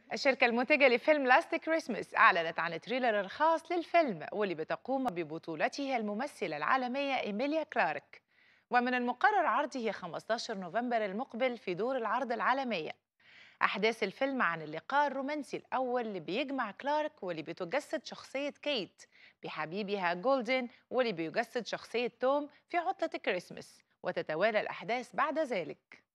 الشركة المنتجة لفيلم لاست كريسمس أعلنت عن تريلر الخاص للفيلم واللي بتقوم ببطولته الممثلة العالمية إيميليا كلارك ومن المقرر عرضه 15 نوفمبر المقبل في دور العرض العالمية أحداث الفيلم عن اللقاء الرومانسي الأول اللي بيجمع كلارك واللي بتجسد شخصية كيت بحبيبها جولدن واللي بيجسد شخصية توم في عطلة كريسمس وتتوالى الأحداث بعد ذلك